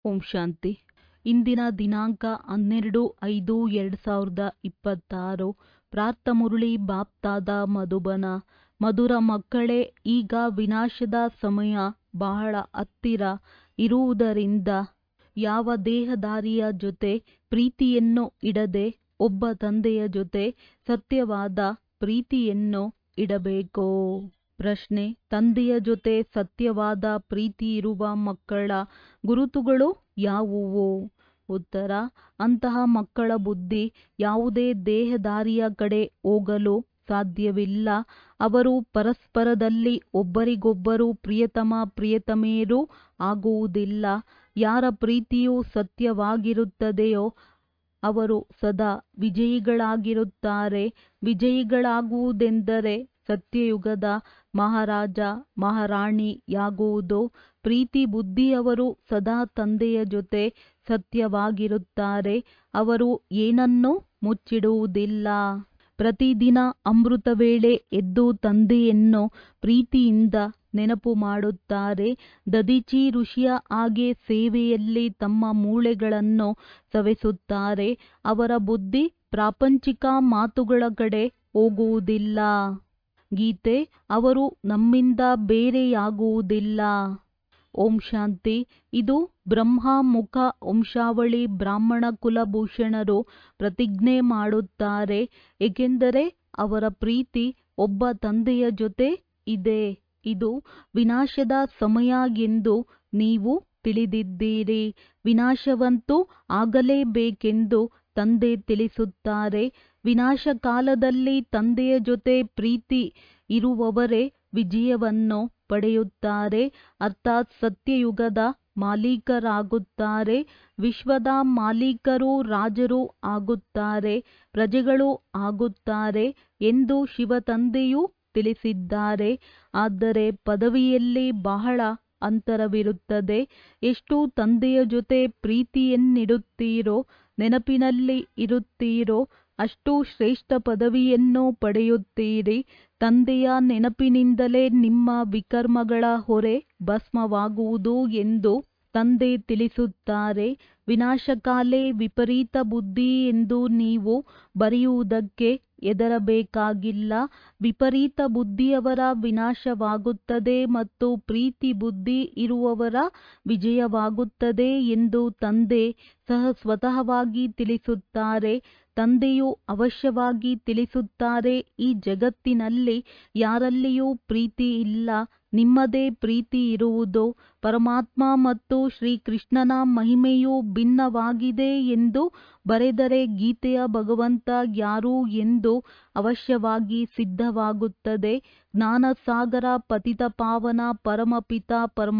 ಓಂ ಶಾಂತಿ ಇಂದಿನ ದಿನಾಂಕ ಹನ್ನೆರಡು ಐದು ಎರಡು ಸಾವಿರದ ಇಪ್ಪತ್ತಾರು ಪ್ರಾರ್ಥ ಮುರಳಿ ಬಾಪ್ತಾದ ಮಧುಬನ ಮಧುರ ಮಕ್ಕಳೇ ಈಗ ವಿನಾಶದ ಸಮಯ ಬಹಳ ಹತ್ತಿರ ಇರುವುದರಿಂದ ಯಾವ ದೇಹಧಾರಿಯ ಜೊತೆ ಪ್ರೀತಿಯನ್ನು ಇಡದೆ ಒಬ್ಬ ತಂದೆಯ ಜೊತೆ ಸತ್ಯವಾದ ಪ್ರೀತಿಯನ್ನು ಇಡಬೇಕು ಪ್ರಶ್ನೆ ತಂದೆಯ ಜೊತೆ ಸತ್ಯವಾದ ಪ್ರೀತಿ ಇರುವ ಮಕ್ಕಳ ಗುರುತುಗಳು ಯಾವುವು ಉತ್ತರ ಅಂತಹ ಮಕ್ಕಳ ಬುದ್ಧಿ ಯಾವುದೇ ದೇಹಧಾರಿಯ ಕಡೆ ಹೋಗಲು ಸಾಧ್ಯವಿಲ್ಲ ಅವರು ಪರಸ್ಪರದಲ್ಲಿ ಒಬ್ಬರಿಗೊಬ್ಬರು ಪ್ರಿಯತಮ ಪ್ರಿಯತಮೆಯರೂ ಆಗುವುದಿಲ್ಲ ಯಾರ ಪ್ರೀತಿಯು ಸತ್ಯವಾಗಿರುತ್ತದೆಯೋ ಅವರು ಸದಾ ವಿಜಯಿಗಳಾಗಿರುತ್ತಾರೆ ವಿಜಯಿಗಳಾಗುವುದೆಂದರೆ ಸತ್ಯಯುಗದ ಮಹಾರಾಜ ಮಹಾರಾಣಿಯಾಗುವುದು ಪ್ರೀತಿ ಬುದ್ಧಿಯವರು ಸದಾ ತಂದೆಯ ಜೊತೆ ಸತ್ಯವಾಗಿರುತ್ತಾರೆ ಅವರು ಏನನ್ನೂ ಮುಚ್ಚಿಡುವುದಿಲ್ಲ ಪ್ರತಿದಿನ ಅಮೃತ ವೇಳೆ ಎದ್ದು ತಂದೆಯನ್ನು ಪ್ರೀತಿಯಿಂದ ನೆನಪು ಮಾಡುತ್ತಾರೆ ದದೀಚಿ ಋಷಿಯ ಹಾಗೆ ಸೇವೆಯಲ್ಲಿ ತಮ್ಮ ಮೂಳೆಗಳನ್ನು ಸವೆಸುತ್ತಾರೆ ಅವರ ಬುದ್ಧಿ ಪ್ರಾಪಂಚಿಕ ಮಾತುಗಳ ಕಡೆ ಹೋಗುವುದಿಲ್ಲ ಗೀತೆ ಅವರು ನಮ್ಮಿಂದ ಬೇರೆಯಾಗುವುದಿಲ್ಲ ಓಂ ಶಾಂತಿ ಇದು ಬ್ರಹ್ಮ ಮುಖ ವಂಶಾವಳಿ ಬ್ರಾಹ್ಮಣ ಕುಲಭೂಷಣರು ಪ್ರತಿಜ್ಞೆ ಮಾಡುತ್ತಾರೆ ಏಕೆಂದರೆ ಅವರ ಪ್ರೀತಿ ಒಬ್ಬ ತಂದೆಯ ಜೊತೆ ಇದೆ ಇದು ವಿನಾಶದ ಸಮಯ ಎಂದು ನೀವು ತಿಳಿದಿದ್ದೀರಿ ವಿನಾಶವಂತೂ ಆಗಲೇಬೇಕೆಂದು ತಂದೆ ತಿಳಿಸುತ್ತಾರೆ ವಿನಾಶ ಕಾಲದಲ್ಲಿ ತಂದೆಯ ಜೊತೆ ಪ್ರೀತಿ ಇರುವವರೇ ವಿಜಯವನ್ನು ಪಡೆಯುತ್ತಾರೆ ಅರ್ಥಾತ್ ಸತ್ಯಯುಗದ ಮಾಲೀಕರಾಗುತ್ತಾರೆ ವಿಶ್ವದ ಮಾಲೀಕರು ರಾಜರು ಆಗುತ್ತಾರೆ ಪ್ರಜೆಗಳು ಆಗುತ್ತಾರೆ ಎಂದು ಶಿವತಂದೆಯೂ ತಿಳಿಸಿದ್ದಾರೆ ಆದರೆ ಪದವಿಯಲ್ಲಿ ಬಹಳ ಅಂತರವಿರುತ್ತದೆ ಎಷ್ಟು ತಂದೆಯ ಜೊತೆ ಪ್ರೀತಿಯನ್ನಿಡುತ್ತೀರೋ ನೆನಪಿನಲ್ಲಿ ಇರುತ್ತೀರೋ ಅಷ್ಟು ಶ್ರೇಷ್ಠ ಪದವಿಯನ್ನು ಪಡೆಯುತ್ತೀರಿ ತಂದೆಯ ನೆನಪಿನಿಂದಲೇ ನಿಮ್ಮ ವಿಕರ್ಮಗಳ ಹೊರೆ ಭಸ್ಮವಾಗುವುದು ಎಂದು ತಂದೆ ತಿಳಿಸುತ್ತಾರೆ ವಿನಾಶಕಾಲೇ ವಿಪರೀತ ಬುದ್ಧಿ ಎಂದು ನೀವು ಬರೆಯುವುದಕ್ಕೆ ಹೆದರಬೇಕಾಗಿಲ್ಲ ವಿಪರೀತ ಬುದ್ಧಿಯವರ ವಿನಾಶವಾಗುತ್ತದೆ ಮತ್ತು ಪ್ರೀತಿ ಬುದ್ಧಿ ಇರುವವರ ವಿಜಯವಾಗುತ್ತದೆ ಎಂದು ತಂದೆ ಸಹ ಸ್ವತಃವಾಗಿ ತಿಳಿಸುತ್ತಾರೆ ತಂದೆಯು ಅವಶ್ಯವಾಗಿ ತಿಳಿಸುತ್ತಾರೆ ಈ ಜಗತ್ತಿನಲ್ಲಿ ಯಾರಲ್ಲಿಯೂ ಪ್ರೀತಿ ಇಲ್ಲ ನಿಮ್ಮದೇ ಪ್ರೀತಿ ಇರುವುದು ಪರಮಾತ್ಮ ಮತ್ತು ಶ್ರೀಕೃಷ್ಣನ ಮಹಿಮೆಯು ಭಿನ್ನವಾಗಿದೆ ಎಂದು ಬರೆದರೆ ಗೀತೆಯ ಭಗವಂತ ಯಾರು ಎಂದು ಅವಶ್ಯವಾಗಿ ಸಿದ್ಧವಾಗುತ್ತದೆ ಜ್ಞಾನಸಾಗರ ಪತಿತ ಪಾವನ ಪರಮಪಿತ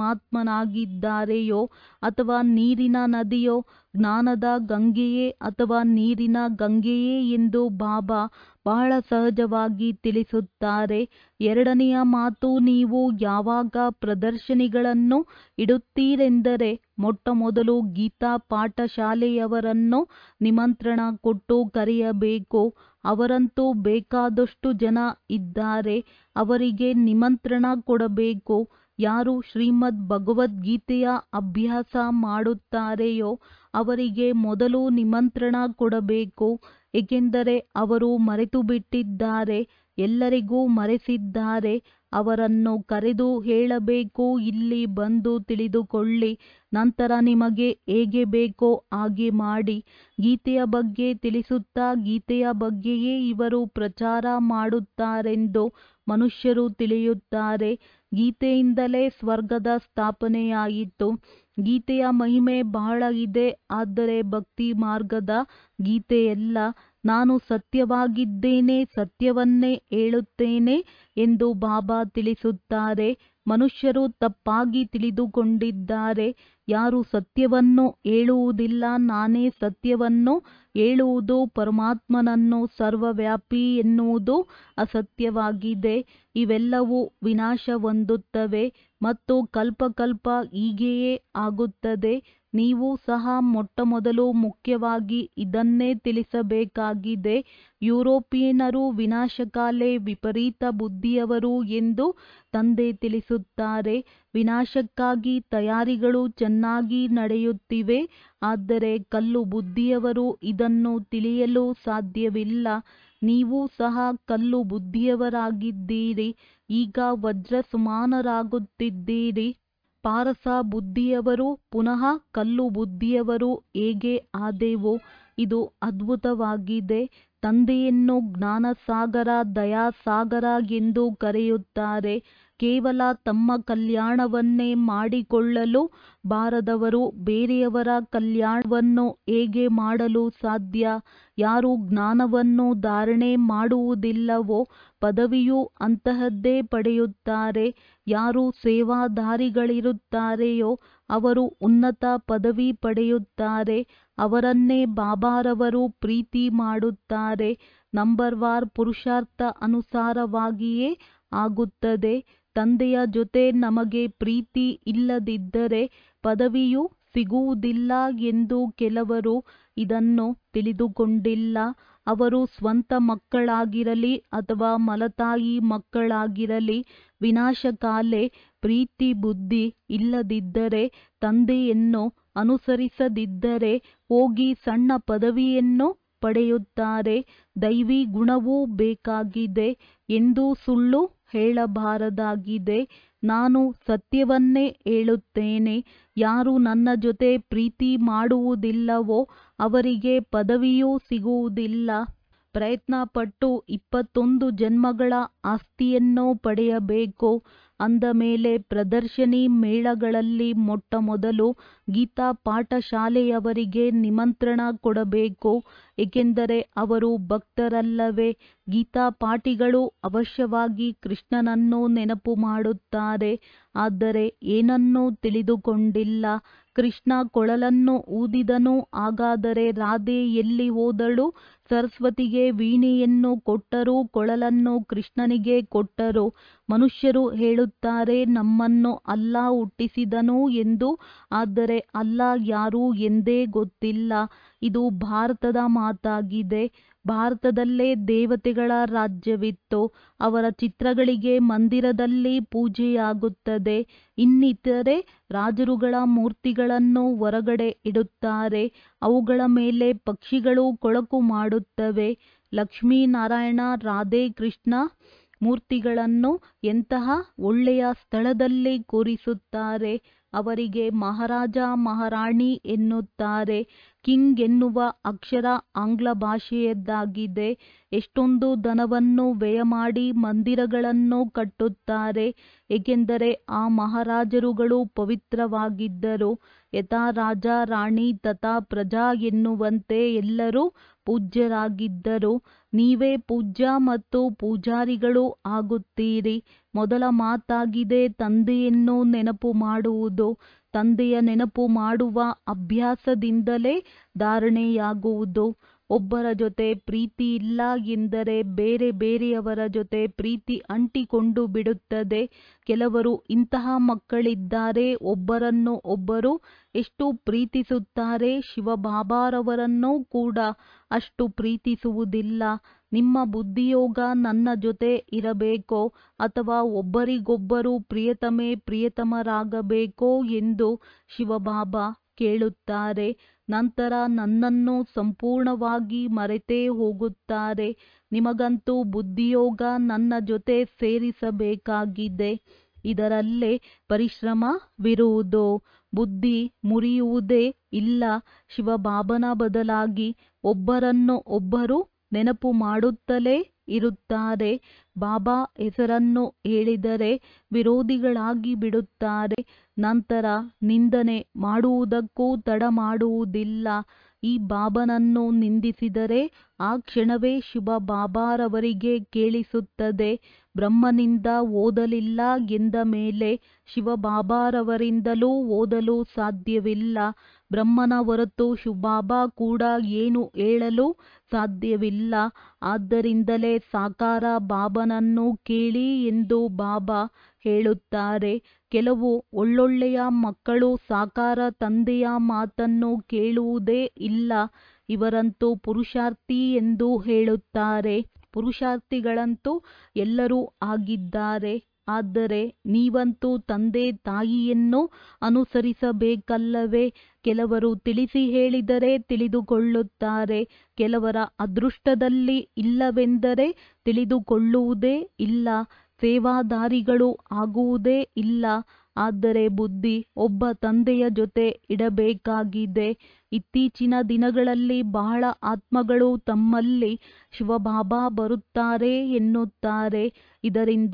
ಪರಮಾತ್ಮನಾಗಿದ್ದಾರೆಯೋ ಅಥವಾ ನೀರಿನ ನದಿಯೋ ಜ್ಞಾನದ ಗಂಗೆಯೇ ಅಥವಾ ನೀರಿನ ಗಂಗೆಯೇ ಎಂದು ಬಾಬಾ ಬಹಳ ಸಹಜವಾಗಿ ತಿಳಿಸುತ್ತಾರೆ ಎರಡನೆಯ ಮಾತು ನೀವು ಯಾವಾಗ ಪ್ರದರ್ಶನಿಗಳನ್ನು ಇಡುತ್ತೀರೆಂದರೆ ಮೊಟ್ಟ ಮೊದಲು ಗೀತಾ ಪಾಠಶಾಲೆಯವರನ್ನು ನಿಮಂತ್ರಣ ಕೊಟ್ಟು ಕರೆಯಬೇಕು ಅವರಂತೂ ಬೇಕಾದಷ್ಟು ಜನ ಇದ್ದಾರೆ ಅವರಿಗೆ ನಿಮಂತ್ರಣ ಕೊಡಬೇಕು ಯಾರು ಶ್ರೀಮದ್ ಭಗವದ್ಗೀತೆಯ ಅಭ್ಯಾಸ ಮಾಡುತ್ತಾರೆಯೋ ಅವರಿಗೆ ಮೊದಲು ನಿಮಂತ್ರಣ ಕೊಡಬೇಕು ಏಕೆಂದರೆ ಅವರು ಮರೆತು ಬಿಟ್ಟಿದ್ದಾರೆ ಎಲ್ಲರಿಗೂ ಮರೆಸಿದ್ದಾರೆ ಅವರನ್ನು ಕರೆದು ಹೇಳಬೇಕು ಇಲ್ಲಿ ಬಂದು ತಿಳಿದುಕೊಳ್ಳಿ ನಂತರ ನಿಮಗೆ ಹೇಗೆ ಬೇಕೋ ಹಾಗೆ ಮಾಡಿ ಗೀತೆಯ ಬಗ್ಗೆ ತಿಳಿಸುತ್ತಾ ಗೀತೆಯ ಬಗ್ಗೆಯೇ ಇವರು ಪ್ರಚಾರ ಮಾಡುತ್ತಾರೆಂದು ಮನುಷ್ಯರು ತಿಳಿಯುತ್ತಾರೆ ಗೀತೆಯಿಂದಲೇ ಸ್ವರ್ಗದ ಸ್ಥಾಪನೆಯಾಯಿತು ಗೀತೆಯ ಮಹಿಮೆ ಬಹಳ ಇದೆ ಆದರೆ ಭಕ್ತಿ ಮಾರ್ಗದ ಗೀತೆಯಲ್ಲ ನಾನು ಸತ್ಯವಾಗಿದ್ದೇನೆ ಸತ್ಯವನ್ನೇ ಹೇಳುತ್ತೇನೆ ಎಂದು ಬಾಬಾ ತಿಳಿಸುತ್ತಾರೆ ಮನುಷ್ಯರು ತಪ್ಪಾಗಿ ತಿಳಿದುಕೊಂಡಿದ್ದಾರೆ ಯಾರು ಸತ್ಯವನ್ನು ಹೇಳುವುದಿಲ್ಲ ನಾನೇ ಸತ್ಯವನ್ನು ಹೇಳುವುದು ಪರಮಾತ್ಮನನ್ನು ಸರ್ವವ್ಯಾಪಿ ಎನ್ನುವುದು ಅಸತ್ಯವಾಗಿದೆ ಇವೆಲ್ಲವೂ ವಿನಾಶ ಹೊಂದುತ್ತವೆ ಮತ್ತು ಕಲ್ಪಕಲ್ಪ ಹೀಗೆಯೇ ಆಗುತ್ತದೆ ನೀವು ಸಹ ಮೊಟ್ಟಮೊದಲು ಮುಖ್ಯವಾಗಿ ಇದನ್ನೇ ತಿಳಿಸಬೇಕಾಗಿದೆ ಯುರೋಪಿಯನ್ನರು ವಿನಾಶಕಾಲೇ ವಿಪರೀತ ಬುದ್ಧಿಯವರು ಎಂದು ತಂದೆ ತಿಳಿಸುತ್ತಾರೆ ವಿನಾಶಕ್ಕಾಗಿ ತಯಾರಿಗಳು ಚೆನ್ನಾಗಿ ನಡೆಯುತ್ತಿವೆ ಆದರೆ ಕಲ್ಲು ಬುದ್ಧಿಯವರು ಇದನ್ನು ತಿಳಿಯಲು ಸಾಧ್ಯವಿಲ್ಲ ನೀವು ಸಹ ಕಲ್ಲು ಬುದ್ಧಿಯವರಾಗಿದ್ದೀರಿ ಈಗ ವಜ್ರ ಸಮಾನರಾಗುತ್ತಿದ್ದೀರಿ ಪಾರಸ ಬುದ್ಧಿಯವರು ಪುನಃ ಕಲ್ಲು ಬುದ್ಧಿಯವರು ಹೇಗೆ ಆದೆವು ಇದು ಅದ್ಭುತವಾಗಿದೆ ತಂದೆಯನ್ನು ಜ್ಞಾನಸಾಗರ ದಯಾಸಾಗರ ಎಂದು ಕರೆಯುತ್ತಾರೆ ಕೇವಲ ತಮ್ಮ ಕಲ್ಯಾಣವನ್ನೇ ಮಾಡಿಕೊಳ್ಳಲು ಬಾರದವರು ಬೇರೆಯವರ ಕಲ್ಯಾಣವನ್ನು ಹೇಗೆ ಮಾಡಲು ಸಾಧ್ಯ ಯಾರು ಜ್ಞಾನವನ್ನು ಧಾರಣೆ ಮಾಡುವುದಿಲ್ಲವೋ ಪದವಿಯು ಅಂತಹದ್ದೇ ಪಡೆಯುತ್ತಾರೆ ಯಾರು ಸೇವಾದಾರಿಗಳಿರುತ್ತಾರೆಯೋ ಅವರು ಉನ್ನತ ಪದವಿ ಪಡೆಯುತ್ತಾರೆ ಅವರನ್ನೇ ಬಾಬಾರವರು ಪ್ರೀತಿ ಮಾಡುತ್ತಾರೆ ನಂಬರ್ವಾರ್ ಪುರುಷಾರ್ಥ ಅನುಸಾರವಾಗಿಯೇ ಆಗುತ್ತದೆ ತಂದೆಯ ಜೊತೆ ನಮಗೆ ಪ್ರೀತಿ ಇಲ್ಲದಿದ್ದರೆ ಪದವಿಯು ಸಿಗುವುದಿಲ್ಲ ಎಂದು ಕೆಲವರು ಇದನ್ನು ತಿಳಿದುಕೊಂಡಿಲ್ಲ ಅವರು ಸ್ವಂತ ಮಕ್ಕಳಾಗಿರಲಿ ಅಥವಾ ಮಲತಾಯಿ ಮಕ್ಕಳಾಗಿರಲಿ ವಿನಾಶಕಾಲೇ ಪ್ರೀತಿ ಬುದ್ಧಿ ಇಲ್ಲದಿದ್ದರೆ ತಂದೆಯನ್ನು ಅನುಸರಿಸದಿದ್ದರೆ ಹೋಗಿ ಸಣ್ಣ ಪದವಿಯನ್ನು ಪಡೆಯುತ್ತಾರೆ ದೈವಿ ಗುಣವೂ ಬೇಕಾಗಿದೆ ಎಂದು ಸುಳ್ಳು ಹೇಳಬಾರದಾಗಿದೆ ನಾನು ಸತ್ಯವನ್ನೇ ಹೇಳುತ್ತೇನೆ ಯಾರು ನನ್ನ ಜೊತೆ ಪ್ರೀತಿ ಮಾಡುವುದಿಲ್ಲವೋ ಅವರಿಗೆ ಪದವಿಯೂ ಸಿಗುವುದಿಲ್ಲ ಪ್ರಯತ್ನಪಟ್ಟು ಇಪ್ಪತ್ತೊಂದು ಜನ್ಮಗಳ ಆಸ್ತಿಯನ್ನು ಪಡೆಯಬೇಕು ಅಂದ ಮೇಲೆ ಪ್ರದರ್ಶನಿ ಮೇಳಗಳಲ್ಲಿ ಮೊಟ್ಟಮೊದಲು ಗೀತಾ ಪಾಠಶಾಲೆಯವರಿಗೆ ನಿಮಂತ್ರಣ ಕೊಡಬೇಕು ಏಕೆಂದರೆ ಅವರು ಭಕ್ತರಲ್ಲವೇ ಗೀತಾ ಪಾಠಿಗಳು ಅವಶ್ಯವಾಗಿ ಕೃಷ್ಣನನ್ನು ನೆನಪು ಮಾಡುತ್ತಾರೆ ಆದರೆ ಏನನ್ನೂ ತಿಳಿದುಕೊಂಡಿಲ್ಲ ಕೃಷ್ಣ ಕೊಳಲನ್ನು ಊದಿದನು ಹಾಗಾದರೆ ರಾಧೆ ಎಲ್ಲಿ ಹೋದಳು ಸರಸ್ವತಿಗೆ ವೀಣೆಯನ್ನು ಕೊಟ್ಟರು ಕೊಳಲನ್ನು ಕೃಷ್ಣನಿಗೆ ಕೊಟ್ಟರು ಮನುಷ್ಯರು ಹೇಳುತ್ತಾರೆ ನಮ್ಮನ್ನು ಅಲ್ಲಾ ಹುಟ್ಟಿಸಿದನು ಎಂದು ಆದರೆ ಅಲ್ಲಾ ಯಾರು ಎಂದೇ ಗೊತ್ತಿಲ್ಲ ಇದು ಭಾರತದ ಮಾತಾಗಿದೆ ಭಾರತದಲ್ಲೇ ದೇವತೆಗಳ ರಾಜ್ಯವಿತ್ತು ಅವರ ಚಿತ್ರಗಳಿಗೆ ಮಂದಿರದಲ್ಲಿ ಪೂಜೆಯಾಗುತ್ತದೆ ಇನ್ನಿತರೆ ರಾಜರುಗಳ ಮೂರ್ತಿಗಳನ್ನು ಹೊರಗಡೆ ಇಡುತ್ತಾರೆ ಅವುಗಳ ಮೇಲೆ ಪಕ್ಷಿಗಳು ಕೊಳಕು ಮಾಡುತ್ತವೆ ಲಕ್ಷ್ಮೀನಾರಾಯಣ ರಾಧೆ ಕೃಷ್ಣ ಮೂರ್ತಿಗಳನ್ನು ಎಂತಹ ಒಳ್ಳೆಯ ಸ್ಥಳದಲ್ಲಿ ಕೂರಿಸುತ್ತಾರೆ ಅವರಿಗೆ ಮಹಾರಾಜ ಮಹಾರಾಣಿ ಎನ್ನುತ್ತಾರೆ ಕಿಂಗ್ ಎನ್ನುವ ಅಕ್ಷರ ಆಂಗ್ಲ ಭಾಷೆಯದ್ದಾಗಿದೆ ಎಷ್ಟೊಂದು ಧನವನ್ನು ವ್ಯಯ ಮಾಡಿ ಮಂದಿರಗಳನ್ನು ಕಟ್ಟುತ್ತಾರೆ ಏಕೆಂದರೆ ಆ ಮಹಾರಾಜರುಗಳು ಪವಿತ್ರವಾಗಿದ್ದರು ಯಥಾ ರಾಜ ರಾಣಿ ತಥಾ ಪ್ರಜಾ ಎನ್ನುವಂತೆ ಎಲ್ಲರೂ ಪೂಜ್ಯರಾಗಿದ್ದರು ನೀವೇ ಪೂಜ್ಯ ಮತ್ತು ಪೂಜಾರಿಗಳು ಆಗುತ್ತೀರಿ ಮೊದಲ ಮಾತಾಗಿದೆ ತಂದೆಯನ್ನು ನೆನಪು ಮಾಡುವುದು ತಂದೆಯ ನೆನಪು ಮಾಡುವ ಅಭ್ಯಾಸದಿಂದಲೇ ಧಾರಣೆಯಾಗುವುದು ಒಬ್ಬರ ಜೊತೆ ಪ್ರೀತಿ ಇಲ್ಲ ಎಂದರೆ ಬೇರೆ ಬೇರೆಯವರ ಜೊತೆ ಪ್ರೀತಿ ಅಂಟಿಕೊಂಡು ಬಿಡುತ್ತದೆ ಕೆಲವರು ಇಂತಹ ಮಕ್ಕಳಿದ್ದಾರೆ ಒಬ್ಬರನ್ನು ಒಬ್ಬರು ಎಷ್ಟು ಪ್ರೀತಿಸುತ್ತಾರೆ ಶಿವಬಾಬಾರವರನ್ನು ಕೂಡ ಅಷ್ಟು ಪ್ರೀತಿಸುವುದಿಲ್ಲ ನಿಮ್ಮ ಬುದ್ಧಿಯೋಗ ನನ್ನ ಜೊತೆ ಇರಬೇಕೋ ಅಥವಾ ಒಬ್ಬರಿಗೊಬ್ಬರು ಪ್ರಿಯತಮೆ ಪ್ರಿಯತಮರಾಗಬೇಕೋ ಎಂದು ಶಿವಬಾಬಾ ಕೇಳುತ್ತಾರೆ ನಂತರ ನನ್ನನ್ನು ಸಂಪೂರ್ಣವಾಗಿ ಮರೆತೇ ಹೋಗುತ್ತಾರೆ ನಿಮಗಂತೂ ಬುದ್ಧಿಯೋಗ ನನ್ನ ಜೊತೆ ಸೇರಿಸಬೇಕಾಗಿದೆ ಇದರಲ್ಲೇ ಪರಿಶ್ರಮವಿರುವುದು ಬುದ್ಧಿ ಮುರಿಯುವುದೇ ಇಲ್ಲ ಶಿವಬಾಬನ ಬದಲಾಗಿ ಒಬ್ಬರನ್ನು ಒಬ್ಬರು ನೆನಪು ಮಾಡುತ್ತಲೇ ಇರುತ್ತಾರೆ ಬಾಬಾ ಹೆಸರನ್ನು ಹೇಳಿದರೆ ವಿರೋಧಿಗಳಾಗಿ ಬಿಡುತ್ತಾರೆ ನಂತರ ನಿಂದನೆ ಮಾಡುವುದಕ್ಕೂ ತಡ ಮಾಡುವುದಿಲ್ಲ ಈ ಬಾಬನನ್ನು ನಿಂದಿಸಿದರೆ ಆ ಕ್ಷಣವೇ ಶಿವ ಬಾಬಾರವರಿಗೆ ಕೇಳಿಸುತ್ತದೆ ಬ್ರಹ್ಮನಿಂದ ಓದಲಿಲ್ಲ ಎಂದ ಮೇಲೆ ಶಿವ ಬಾಬಾರವರಿಂದಲೂ ಓದಲು ಸಾಧ್ಯವಿಲ್ಲ ಬ್ರಹ್ಮನ ಹೊರತು ಶಿವಬಾಬಾ ಕೂಡ ಏನು ಹೇಳಲು ಸಾಧ್ಯವಿಲ್ಲ ಆದ್ದರಿಂದಲೇ ಸಾಕಾರ ಬಾಬನನ್ನು ಕೇಳಿ ಎಂದು ಬಾಬಾ ಹೇಳುತ್ತಾರೆ ಕೆಲವು ಒಳ್ಳೊಳ್ಳೆಯ ಮಕ್ಕಳು ಸಾಕಾರ ತಂದೆಯ ಮಾತನ್ನು ಕೇಳುವುದೇ ಇಲ್ಲ ಇವರಂತೂ ಪುರುಷಾರ್ಥಿ ಎಂದು ಹೇಳುತ್ತಾರೆ ಪುರುಷಾರ್ಥಿಗಳಂತೂ ಎಲ್ಲರೂ ಆಗಿದ್ದಾರೆ ಆದರೆ ನೀವಂತೂ ತಂದೆ ತಾಯಿಯನ್ನು ಅನುಸರಿಸಬೇಕಲ್ಲವೇ ಕೆಲವರು ತಿಳಿಸಿ ಹೇಳಿದರೆ ತಿಳಿದುಕೊಳ್ಳುತ್ತಾರೆ ಕೆಲವರ ಅದೃಷ್ಟದಲ್ಲಿ ಇಲ್ಲವೆಂದರೆ ತಿಳಿದುಕೊಳ್ಳುವುದೇ ಇಲ್ಲ ಸೇವಾದಾರಿಗಳು ಆಗುವುದೇ ಇಲ್ಲ ಆದರೆ ಬುದ್ಧಿ ಒಬ್ಬ ತಂದೆಯ ಜೊತೆ ಇಡಬೇಕಾಗಿದೆ ಇತ್ತೀಚಿನ ದಿನಗಳಲ್ಲಿ ಬಹಳ ಆತ್ಮಗಳು ತಮ್ಮಲ್ಲಿ ಶಿವಬಾಬಾ ಬರುತ್ತಾರೆ ಎನ್ನುತ್ತಾರೆ ಇದರಿಂದ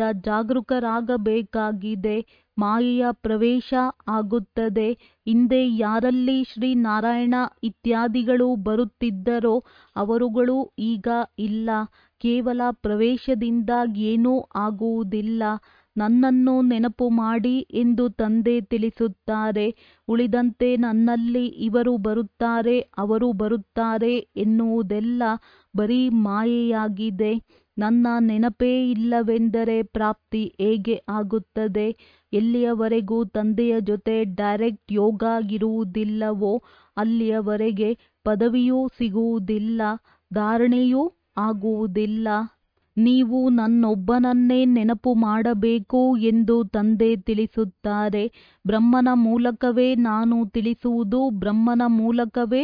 ಜಾಗರೂಕರಾಗಬೇಕಾಗಿದೆ ಮಾಯೆಯ ಪ್ರವೇಶ ಆಗುತ್ತದೆ ಹಿಂದೆ ಯಾರಲ್ಲಿ ಶ್ರೀ ನಾರಾಯಣ ಇತ್ಯಾದಿಗಳು ಬರುತ್ತಿದ್ದರೋ ಅವರುಗಳು ಈಗ ಇಲ್ಲ ಕೇವಲ ಪ್ರವೇಶದಿಂದ ಏನೂ ಆಗುವುದಿಲ್ಲ ನನ್ನನ್ನು ನೆನಪು ಮಾಡಿ ಎಂದು ತಂದೆ ತಿಳಿಸುತ್ತಾರೆ ಉಳಿದಂತೆ ನನ್ನಲ್ಲಿ ಇವರು ಬರುತ್ತಾರೆ ಅವರು ಬರುತ್ತಾರೆ ಎನ್ನುವುದೆಲ್ಲ ಬರೀ ಮಾಯೆಯಾಗಿದೆ ನನ್ನ ನೆನಪೇ ಇಲ್ಲವೆಂದರೆ ಪ್ರಾಪ್ತಿ ಹೇಗೆ ಆಗುತ್ತದೆ ಎಲ್ಲಿಯವರೆಗೂ ತಂದೆಯ ಜೊತೆ ಡೈರೆಕ್ಟ್ ಯೋಗ ಇರುವುದಿಲ್ಲವೋ ಅಲ್ಲಿಯವರೆಗೆ ಪದವಿಯೂ ಸಿಗುವುದಿಲ್ಲ ಧಾರಣೆಯೂ ಆಗುವುದಿಲ್ಲ ನೀವು ನನ್ನೊಬ್ಬನನ್ನೇ ನೆನಪು ಮಾಡಬೇಕು ಎಂದು ತಂದೆ ತಿಳಿಸುತ್ತಾರೆ ಬ್ರಹ್ಮನ ಮೂಲಕವೇ ನಾನು ತಿಳಿಸುವುದು ಬ್ರಹ್ಮನ ಮೂಲಕವೇ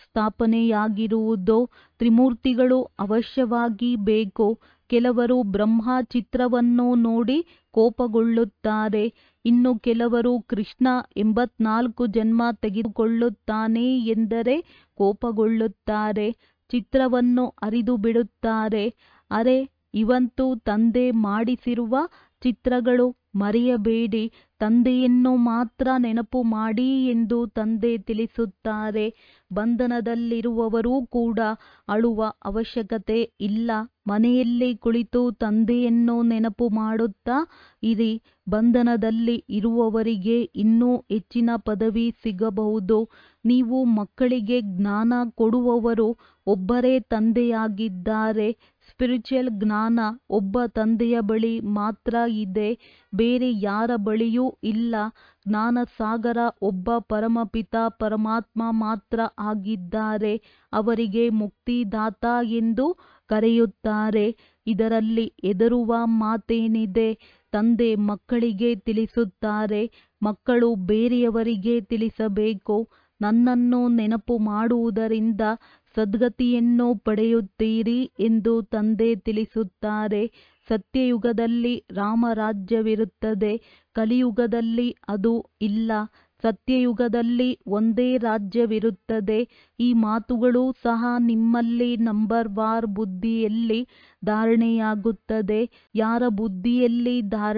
ಸ್ಥಾಪನೆಯಾಗಿರುವುದು ತ್ರಿಮೂರ್ತಿಗಳು ಅವಶ್ಯವಾಗಿ ಬೇಕು ಕೆಲವರು ಬ್ರಹ್ಮ ಚಿತ್ರವನ್ನು ನೋಡಿ ಕೋಪಗೊಳ್ಳುತ್ತಾರೆ ಇನ್ನು ಕೆಲವರು ಕೃಷ್ಣ ಎಂಬತ್ನಾಲ್ಕು ಜನ್ಮ ತೆಗೆದುಕೊಳ್ಳುತ್ತಾನೆ ಎಂದರೆ ಕೋಪಗೊಳ್ಳುತ್ತಾರೆ ಚಿತ್ರವನ್ನು ಅರಿದು ಬಿಡುತ್ತಾರೆ ಅರೆ ಇವಂತೂ ತಂದೆ ಮಾಡಿಸಿರುವ ಚಿತ್ರಗಳು ಮರೆಯಬೇಡಿ ತಂದೆಯನ್ನು ಮಾತ್ರ ನೆನಪು ಮಾಡಿ ಎಂದು ತಂದೆ ತಿಳಿಸುತ್ತಾರೆ ಬಂಧನದಲ್ಲಿರುವವರೂ ಕೂಡ ಅಳುವ ಅವಶ್ಯಕತೆ ಇಲ್ಲ ಮನೆಯಲ್ಲಿ ಕುಳಿತು ತಂದೆಯನ್ನು ನೆನಪು ಮಾಡುತ್ತಾ ಇರಿ ಬಂಧನದಲ್ಲಿ ಇರುವವರಿಗೆ ಇನ್ನೂ ಹೆಚ್ಚಿನ ಪದವಿ ಸಿಗಬಹುದು ನೀವು ಮಕ್ಕಳಿಗೆ ಜ್ಞಾನ ಕೊಡುವವರು ಒಬ್ಬರೇ ತಂದೆಯಾಗಿದ್ದಾರೆ ಸ್ಪಿರಿಚುವಲ್ ಜ್ಞಾನ ಒಬ್ಬ ತಂದೆಯ ಬಳಿ ಮಾತ್ರ ಇದೆ ಬೇರೆ ಯಾರ ಬಳಿಯೂ ಇಲ್ಲ ಜ್ಞಾನ ಸಾಗರ ಒಬ್ಬ ಪರಮಪಿತ ಪರಮಾತ್ಮ ಮಾತ್ರ ಆಗಿದ್ದಾರೆ ಅವರಿಗೆ ಮುಕ್ತಿದಾತ ಎಂದು ಕರೆಯುತ್ತಾರೆ ಇದರಲ್ಲಿ ಹೆದರುವ ಮಾತೇನಿದೆ ತಂದೆ ಮಕ್ಕಳಿಗೆ ತಿಳಿಸುತ್ತಾರೆ ಮಕ್ಕಳು ಬೇರೆಯವರಿಗೆ ತಿಳಿಸಬೇಕು ನನ್ನನ್ನು ನೆನಪು ಮಾಡುವುದರಿಂದ ಸದ್ಗತಿಯನ್ನು ಪಡೆಯುತ್ತೀರಿ ಎಂದು ತಂದೆ ತಿಳಿಸುತ್ತಾರೆ ಸತ್ಯಯುಗದಲ್ಲಿ ರಾಮರಾಜ್ಯವಿರುತ್ತದೆ ಕಲಿಯುಗದಲ್ಲಿ ಅದು ಇಲ್ಲ ಸತ್ಯಯುಗದಲ್ಲಿ ಒಂದೇ ರಾಜ್ಯವಿರುತ್ತದೆ ಈ ಮಾತುಗಳು ಸಹ ನಿಮ್ಮಲ್ಲಿ ನಂಬರ್ ವಾರ್ ಬುದ್ಧಿಯಲ್ಲಿ ಧಾರಣೆಯಾಗುತ್ತದೆ ಯಾರ ಬುದ್ಧಿಯಲ್ಲಿ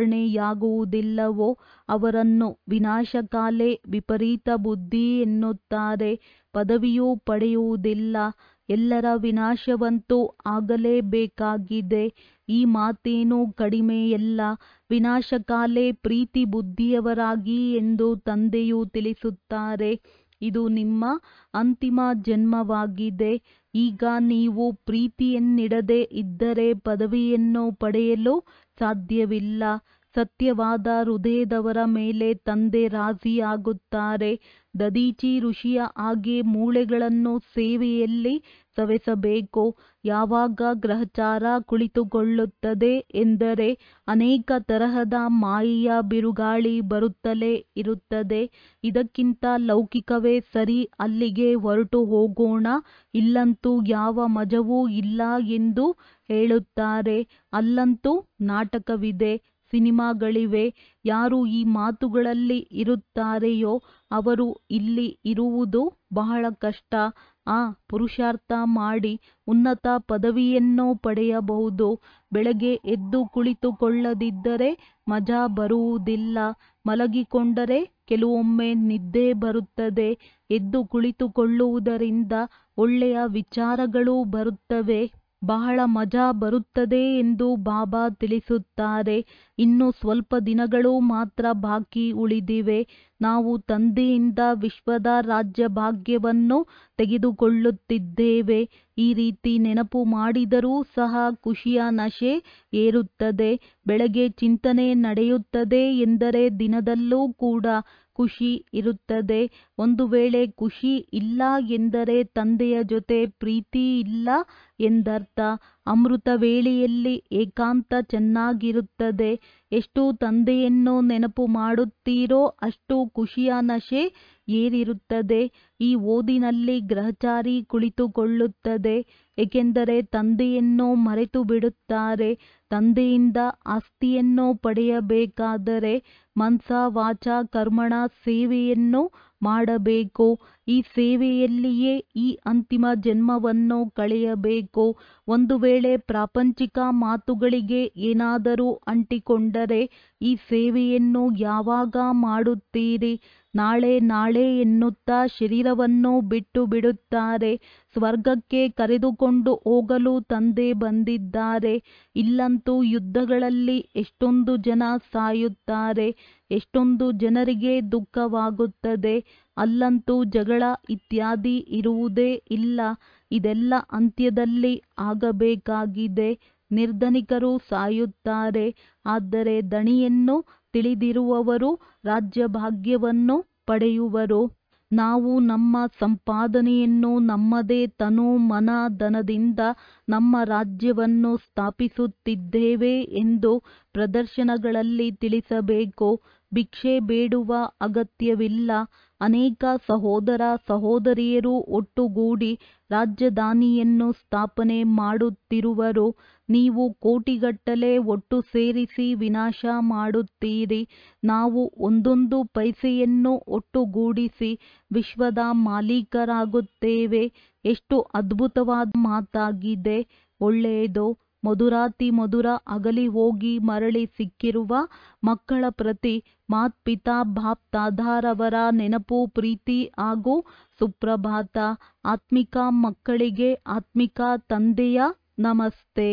ಧಾರಣೆಯಾಗುವುದಿಲ್ಲವೋ ಅವರನ್ನು ವಿನಾಶಕಾಲೆ ವಿಪರೀತ ಬುದ್ಧಿ ಎನ್ನುತ್ತಾರೆ ಪದವಿಯೂ ಪಡೆಯುವುದಿಲ್ಲ ಎಲ್ಲರ ವಿನಾಶವಂತೂ ಆಗಲೇಬೇಕಾಗಿದೆ ಈ ಮಾತೇನು ಕಡಿಮೆಯಲ್ಲ ವಿನಾಶಕಾಲೆ ಪ್ರೀತಿ ಬುದ್ಧಿಯವರಾಗಿ ಎಂದು ತಂದೆಯು ತಿಳಿಸುತ್ತಾರೆ ಇದು ನಿಮ್ಮ ಅಂತಿಮ ಜನ್ಮವಾಗಿದೆ ಈಗ ನೀವು ಪ್ರೀತಿಯನ್ನಿಡದೆ ಇದ್ದರೆ ಪದವಿಯನ್ನು ಪಡೆಯಲು ಸಾಧ್ಯವಿಲ್ಲ ಸತ್ಯವಾದ ಹೃದಯದವರ ಮೇಲೆ ತಂದೆ ರಾಜಿಯಾಗುತ್ತಾರೆ ದದೀಚಿ ಋಷಿಯ ಹಾಗೆ ಮೂಳೆಗಳನ್ನು ಸೇವೆಯಲ್ಲಿ ಸವೆಸಬೇಕು ಯಾವಾಗ ಗ್ರಹಚಾರ ಕುಳಿತುಕೊಳ್ಳುತ್ತದೆ ಎಂದರೆ ಅನೇಕ ತರಹದ ಮಾಯೆಯ ಬಿರುಗಾಳಿ ಬರುತ್ತಲೇ ಇರುತ್ತದೆ ಇದಕ್ಕಿಂತ ಲೌಕಿಕವೇ ಸರಿ ಅಲ್ಲಿಗೆ ಹೊರಟು ಹೋಗೋಣ ಇಲ್ಲಂತೂ ಯಾವ ಮಜವೂ ಇಲ್ಲ ಎಂದು ಹೇಳುತ್ತಾರೆ ಅಲ್ಲಂತೂ ನಾಟಕವಿದೆ ಸಿನಿಮಾಗಳಿವೆ ಯಾರು ಈ ಮಾತುಗಳಲ್ಲಿ ಇರುತ್ತಾರೆಯೋ ಅವರು ಇಲ್ಲಿ ಇರುವುದು ಬಹಳ ಕಷ್ಟ ಆ ಪುರುಷಾರ್ಥ ಮಾಡಿ ಉನ್ನತ ಪದವಿಯನ್ನು ಪಡೆಯಬಹುದು ಬೆಳಗ್ಗೆ ಎದ್ದು ಕುಳಿತುಕೊಳ್ಳದಿದ್ದರೆ ಮಜಾ ಬರುವುದಿಲ್ಲ ಮಲಗಿಕೊಂಡರೆ ಕೆಲವೊಮ್ಮೆ ನಿದ್ದೆ ಬರುತ್ತದೆ ಎದ್ದು ಕುಳಿತುಕೊಳ್ಳುವುದರಿಂದ ಒಳ್ಳೆಯ ವಿಚಾರಗಳು ಬರುತ್ತವೆ ಬಹಳ ಮಜಾ ಬರುತ್ತದೆ ಎಂದು ಬಾಬಾ ತಿಳಿಸುತ್ತಾರೆ ಇನ್ನು ಸ್ವಲ್ಪ ದಿನಗಳು ಮಾತ್ರ ಬಾಕಿ ಉಳಿದಿವೆ ನಾವು ತಂದೆಯಿಂದ ವಿಶ್ವದ ರಾಜ್ಯ ಭಾಗ್ಯವನ್ನು ತೆಗೆದುಕೊಳ್ಳುತ್ತಿದ್ದೇವೆ ಈ ರೀತಿ ನೆನಪು ಮಾಡಿದರೂ ಸಹ ಖುಷಿಯ ನಶೆ ಏರುತ್ತದೆ ಬೆಳಗ್ಗೆ ಚಿಂತನೆ ನಡೆಯುತ್ತದೆ ಎಂದರೆ ದಿನದಲ್ಲೂ ಕೂಡ ಖುಷಿ ಇರುತ್ತದೆ ಒಂದು ವೇಳೆ ಖುಷಿ ಇಲ್ಲ ಎಂದರೆ ತಂದೆಯ ಜೊತೆ ಪ್ರೀತಿ ಇಲ್ಲ ಎಂದರ್ಥ ಅಮೃತ ವೇಳೆಯಲ್ಲಿ ಏಕಾಂತ ಚೆನ್ನಾಗಿರುತ್ತದೆ ಎಷ್ಟು ತಂದೆಯನ್ನು ನೆನಪು ಮಾಡುತ್ತೀರೋ ಅಷ್ಟು ಖುಷಿಯ ನಶೆ ಏರಿರುತ್ತದೆ ಈ ಓದಿನಲ್ಲಿ ಗ್ರಹಚಾರಿ ಕುಳಿತುಕೊಳ್ಳುತ್ತದೆ ಏಕೆಂದರೆ ತಂದೆಯನ್ನು ಮರೆತು ಬಿಡುತ್ತಾರೆ ತಂದೆಯಿಂದ ಆಸ್ತಿಯನ್ನು ಪಡೆಯಬೇಕಾದರೆ ಮನ್ಸ ವಾಚ ಕರ್ಮಣ ಸೇವೆಯನ್ನು ಮಾಡಬೇಕು ಈ ಸೇವೆಯಲ್ಲಿಯೇ ಈ ಅಂತಿಮ ಜನ್ಮವನ್ನು ಕಳೆಯಬೇಕು ಒಂದು ವೇಳೆ ಪ್ರಾಪಂಚಿಕ ಮಾತುಗಳಿಗೆ ಏನಾದರೂ ಅಂಟಿಕೊಂಡರೆ ಈ ಸೇವೆಯನ್ನು ಯಾವಾಗ ಮಾಡುತ್ತೀರಿ ನಾಳೆ ನಾಳೆ ಎನ್ನುತ್ತಾ ಶರೀರವನ್ನು ಬಿಟ್ಟು ಬಿಡುತ್ತಾರೆ ಸ್ವರ್ಗಕ್ಕೆ ಕರೆದುಕೊಂಡು ಹೋಗಲು ತಂದೆ ಬಂದಿದ್ದಾರೆ ಇಲ್ಲಂತೂ ಯುದ್ಧಗಳಲ್ಲಿ ಎಷ್ಟೊಂದು ಜನ ಸಾಯುತ್ತಾರೆ ಎಷ್ಟೊಂದು ಜನರಿಗೆ ದುಃಖವಾಗುತ್ತದೆ ಅಲ್ಲಂತೂ ಜಗಳ ಇತ್ಯಾದಿ ಇರುವುದೇ ಇಲ್ಲ ಇದೆಲ್ಲ ಅಂತ್ಯದಲ್ಲಿ ಆಗಬೇಕಾಗಿದೆ ನಿರ್ಧನಿಕರು ಸಾಯುತ್ತಾರೆ ಆದರೆ ದಣಿಯನ್ನು ತಿಳಿದಿರುವವರು ರಾಜ್ಯಭಾಗ್ಯವನ್ನು ಪಡೆಯುವರು ನಾವು ನಮ್ಮ ಸಂಪಾದನೆಯನ್ನು ನಮ್ಮದೇ ತನು ಮನ ಧನದಿಂದ ನಮ್ಮ ರಾಜ್ಯವನ್ನು ಸ್ಥಾಪಿಸುತ್ತಿದ್ದೇವೆ ಎಂದು ಪ್ರದರ್ಶನಗಳಲ್ಲಿ ತಿಳಿಸಬೇಕು ಭಿಕ್ಷೆ ಬೇಡುವ ಅಗತ್ಯವಿಲ್ಲ ಅನೇಕ ಸಹೋದರ ಸಹೋದರಿಯರು ಒಟ್ಟುಗೂಡಿ ರಾಜಧಾನಿಯನ್ನು ಸ್ಥಾಪನೆ ಮಾಡುತ್ತಿರುವರು ನೀವು ಕೋಟಿಗಟ್ಟಲೆ ಒಟ್ಟು ಸೇರಿಸಿ ವಿನಾಶ ಮಾಡುತ್ತೀರಿ ನಾವು ಒಂದೊಂದು ಪೈಸೆಯನ್ನು ಒಟ್ಟುಗೂಡಿಸಿ ವಿಶ್ವದ ಮಾಲೀಕರಾಗುತ್ತೇವೆ ಎಷ್ಟು ಅದ್ಭುತವಾದ ಮಾತಾಗಿದೆ ಒಳ್ಳೆಯದು ಮಧುರಾತಿ ಮಧುರ ಅಗಲಿ ಹೋಗಿ ಮರಳಿ ಸಿಕ್ಕಿರುವ ಮಕ್ಕಳ ಪ್ರತಿ ಮಾತ್ಪಿತಾ ಬಾಪ್ ತಾದಾರವರ ನೆನಪು ಪ್ರೀತಿ ಹಾಗೂ ಸುಪ್ರಭಾತ ಆತ್ಮಿಕ ಮಕ್ಕಳಿಗೆ ಆತ್ಮಿಕ ತಂದೆಯ ನಮಸ್ತೆ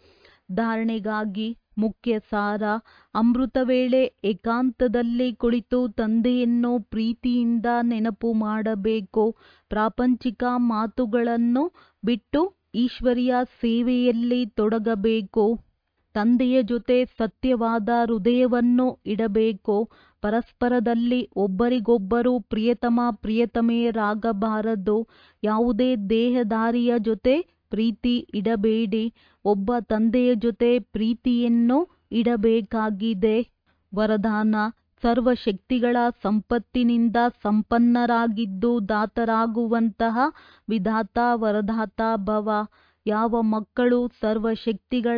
ಧಾರಣೆಗಾಗಿ ಮುಖ್ಯ ಸಾರ ಅಮೃತ ವೇಳೆ ಏಕಾಂತದಲ್ಲಿ ಕುಳಿತು ತಂದೆಯನ್ನು ಪ್ರೀತಿಯಿಂದ ನೆನಪು ಮಾಡಬೇಕು ಪ್ರಾಪಂಚಿಕ ಮಾತುಗಳನ್ನು ಬಿಟ್ಟು ಈಶ್ವರಿಯ ಸೇವೆಯಲ್ಲಿ ತೊಡಗಬೇಕು ತಂದೆಯ ಜೊತೆ ಸತ್ಯವಾದ ಹೃದಯವನ್ನು ಇಡಬೇಕು ಪರಸ್ಪರದಲ್ಲಿ ಒಬ್ಬರಿಗೊಬ್ಬರು ಪ್ರಿಯತಮ ಪ್ರಿಯತಮೆಯರಾಗಬಾರದು ಯಾವುದೇ ದೇಹದಾರಿಯ ಜೊತೆ ಪ್ರೀತಿ ಇಡಬೇಡಿ ಒಬ್ಬ ತಂದೆಯ ಜೊತೆ ಪ್ರೀತಿಯನ್ನು ಇಡಬೇಕಾಗಿದೆ ವರದಾನ ಸರ್ವಶಕ್ತಿಗಳ ಸಂಪತ್ತಿನಿಂದ ಸಂಪನ್ನರಾಗಿದ್ದು ದಾತರಾಗುವಂತಹ ವಿಧಾತ ವರದಾತ ಭವ ಯಾವ ಮಕ್ಕಳು ಸರ್ವಶಕ್ತಿಗಳ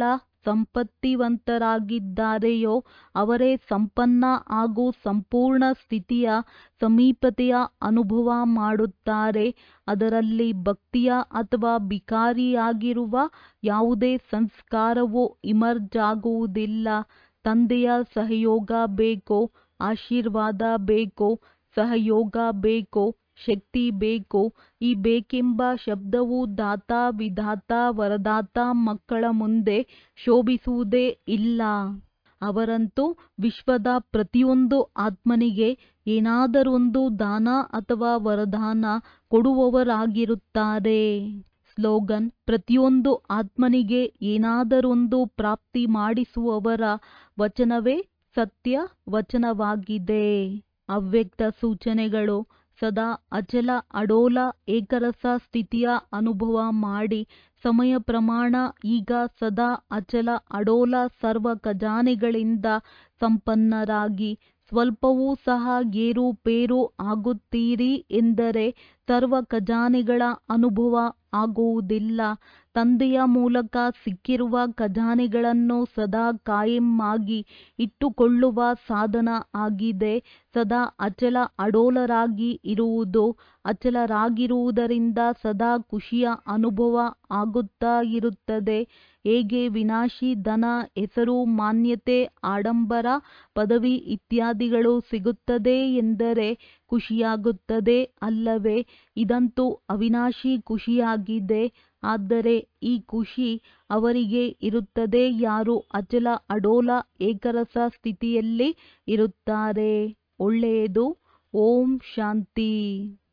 ಸಂಪತ್ತಿವಂತರಾಗಿದ್ದಾರೆಯೋ ಅವರೇ ಸಂಪನ್ನ ಹಾಗೂ ಸಂಪೂರ್ಣ ಸ್ಥಿತಿಯ ಸಮೀಪತೆಯ ಅನುಭವ ಮಾಡುತ್ತಾರೆ ಅದರಲ್ಲಿ ಭಕ್ತಿಯ ಅಥವಾ ಬಿಕಾರಿಯಾಗಿರುವ ಯಾವುದೇ ಸಂಸ್ಕಾರವು ಇಮರ್ಜ್ ಆಗುವುದಿಲ್ಲ ತಂದೆಯ ಸಹಯೋಗ ಬೇಕು ಆಶೀರ್ವಾದ ಬೇಕು ಸಹಯೋಗ ಬೇಕು ಶಕ್ತಿ ಬೇಕು ಈ ಬೇಕೆಂಬ ಶಬ್ದವು ದಾತ ವಿಧಾತ ವರದಾತ ಮಕ್ಕಳ ಮುಂದೆ ಶೋಭಿಸುವುದೇ ಇಲ್ಲ ಅವರಂತೂ ವಿಶ್ವದ ಪ್ರತಿಯೊಂದು ಆತ್ಮನಿಗೆ ಏನಾದರೊಂದು ದಾನ ಅಥವಾ ವರದಾನ ಕೊಡುವವರಾಗಿರುತ್ತಾರೆ ಸ್ಲೋಗನ್ ಪ್ರತಿಯೊಂದು ಆತ್ಮನಿಗೆ ಏನಾದರೊಂದು ಪ್ರಾಪ್ತಿ ಮಾಡಿಸುವವರ ವಚನವೇ ಸತ್ಯ ವಚನವಾಗಿದೆ ಅವ್ಯಕ್ತ ಸೂಚನೆಗಳು ಸದಾ ಅಚಲ ಅಡೋಲ ಏಕರಸ ಸ್ಥಿತಿಯ ಅನುಭವ ಮಾಡಿ ಸಮಯ ಪ್ರಮಾಣ ಈಗ ಸದಾ ಅಚಲ ಅಡೋಲ ಸರ್ವ ಖಜಾನೆಗಳಿಂದ ಸಂಪನ್ನರಾಗಿ ಸ್ವಲ್ಪವೂ ಸಹ ಏರುಪೇರು ಆಗುತ್ತೀರಿ ಎಂದರೆ ಸರ್ವ ಖಜಾನೆಗಳ ಅನುಭವ ಆಗುವುದಿಲ್ಲ ತಂದೆಯ ಮೂಲಕ ಸಿಕ್ಕಿರುವ ಖಜಾನೆಗಳನ್ನು ಸದಾ ಕಾಯಂ ಆಗಿ ಇಟ್ಟುಕೊಳ್ಳುವ ಸಾಧನ ಆಗಿದೆ ಸದಾ ಅಚಲ ಅಡೋಲರಾಗಿ ಇರುವುದು ಅಚಲರಾಗಿರುವುದರಿಂದ ಸದಾ ಖುಷಿಯ ಅನುಭವ ಆಗುತ್ತಾ ಇರುತ್ತದೆ ಹೇಗೆ ವಿನಾಶಿ ಧನ ಹೆಸರು ಮಾನ್ಯತೆ ಆಡಂಬರ ಪದವಿ ಇತ್ಯಾದಿಗಳು ಸಿಗುತ್ತದೆ ಎಂದರೆ ಖುಷಿಯಾಗುತ್ತದೆ ಅಲ್ಲವೇ ಇದಂತೂ ಅವಿನಾಶಿ ಖುಷಿಯಾಗಿದೆ ಆದರೆ ಈ ಖುಷಿ ಅವರಿಗೆ ಇರುತ್ತದೆ ಯಾರು ಅಚಲ ಅಡೋಲ ಏಕರಸ ಸ್ಥಿತಿಯಲ್ಲಿ ಇರುತ್ತಾರೆ ಒಳ್ಳೆಯದು ಓಂ ಶಾಂತಿ